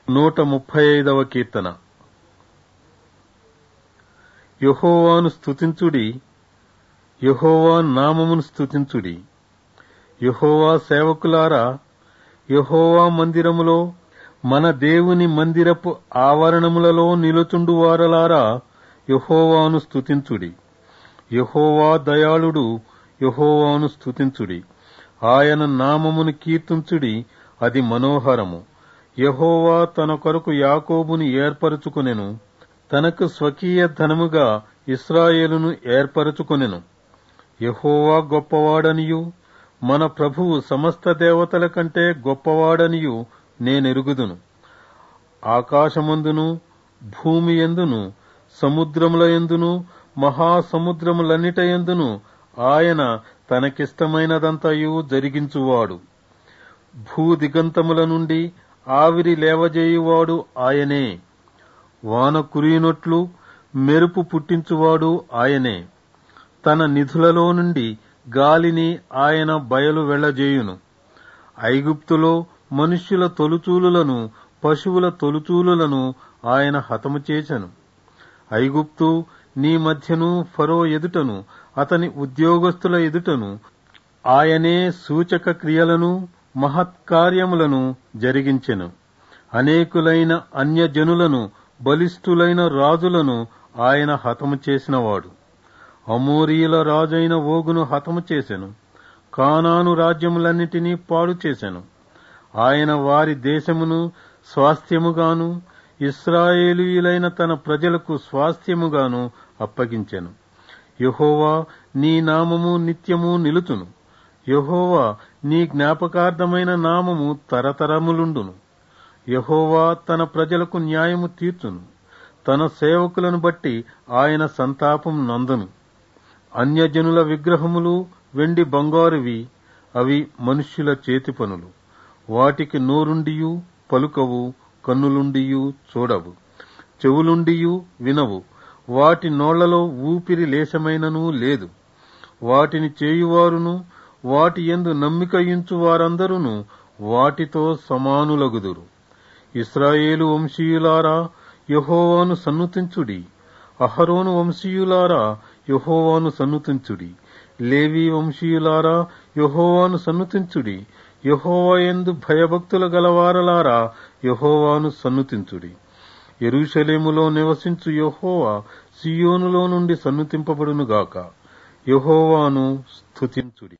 నూట ముప్పై ఐదవ కీర్తన యహోవాను స్తుతించుడి యహోవా నామమును స్తుతించుడి యహోవా సేవకులారా యహోవా మందిరములో మన దేవుని మందిరపు ఆవరణములలో నిలుచుండు వారలారా యహోవాను స్తుతించుడి యహోవా దయాళుడు యహోవాను స్తుతించుడి ఆయన నామమును కీర్తించుడి అది మనోహరము యహోవా తన కొరకు యాకోబుని ఏర్పరచుకొనెను తనకు స్వకీయ ధనముగా ఇస్రాయేలును ఏర్పరచుకొనెను యహోవా గొప్పవాడనియు మన ప్రభువు సమస్త దేవతల కంటే గొప్పవాడనియు నేనెరుగుదును ఆకాశమందును భూమి ఎందును సముద్రముల ఎందును మహాసముద్రములన్నిట ఎందును ఆయన తనకిష్టమైనదంతయు జరిగించువాడు భూదిగంతముల నుండి ఆవిరి లేవజేయువాడు ఆయనే వాన కురియునట్లు మెరుపు పుట్టించువాడు ఆయనే తన నిధులలో నుండి గాలిని ఆయన బయలు వెళ్లజేయును ఐగుప్తులో మనుష్యుల తొలుచూలులను పశువుల తొలుచూలులను ఆయన హతము చేశను ఐగుప్తు నీ మధ్యను ఫరో ఎదుటను అతని ఉద్యోగస్తుల ఎదుటను ఆయనే సూచక క్రియలను మహత్కార్యములను జరిగించెను అనేకులైన అన్యజనులను బలిష్ఠులైన రాజులను ఆయన హతము చేసినవాడు అమోరీయుల రాజైన ఓగును హతము చేసెను కానాను రాజ్యములన్నిటినీ పాడు చేసెను ఆయన వారి దేశమును స్వాస్థ్యముగాను ఇస్రాయేలీయులైన తన ప్రజలకు స్వాస్థ్యముగాను అప్పగించెను యహోవా నీ నామము నిత్యము నిలుచును యహోవా నీ జ్ఞాపకార్థమైన నామము తరతరములుండును యహోవా తన ప్రజలకు న్యాయము తీర్చును తన సేవకులను బట్టి ఆయన సంతాపం నందును అన్యజనుల విగ్రహములు వెండి బంగారువి అవి మనుష్యుల చేతి పనులు వాటికి నోరుండియు పలుకవు కన్నులుండియు చూడవు చెవులుండియు వినవు వాటి నోళ్లలో ఊపిరి లేశమైనను లేదు వాటిని చేయువారును వాటి ఎందు నమ్మికయించు వారందరూ వాటితో సమానులగుదురు ఇస్రాయేలు వంశీయులారా యహోవాను సన్నుతించుడి అహరోను వంశీయులారా యహోవాను సన్నుతించుడి లేవి వంశీయులారా యహోవాను సన్నుతించుడి యహోవా ఎందు భయభక్తుల గలవారలారా యహోవాను సన్నుతించుడి ఎరుషలేములో నివసించు యహోవా సియోనులో నుండి సన్నుతింపబడునుగాక యహోవాను స్తుతించుడి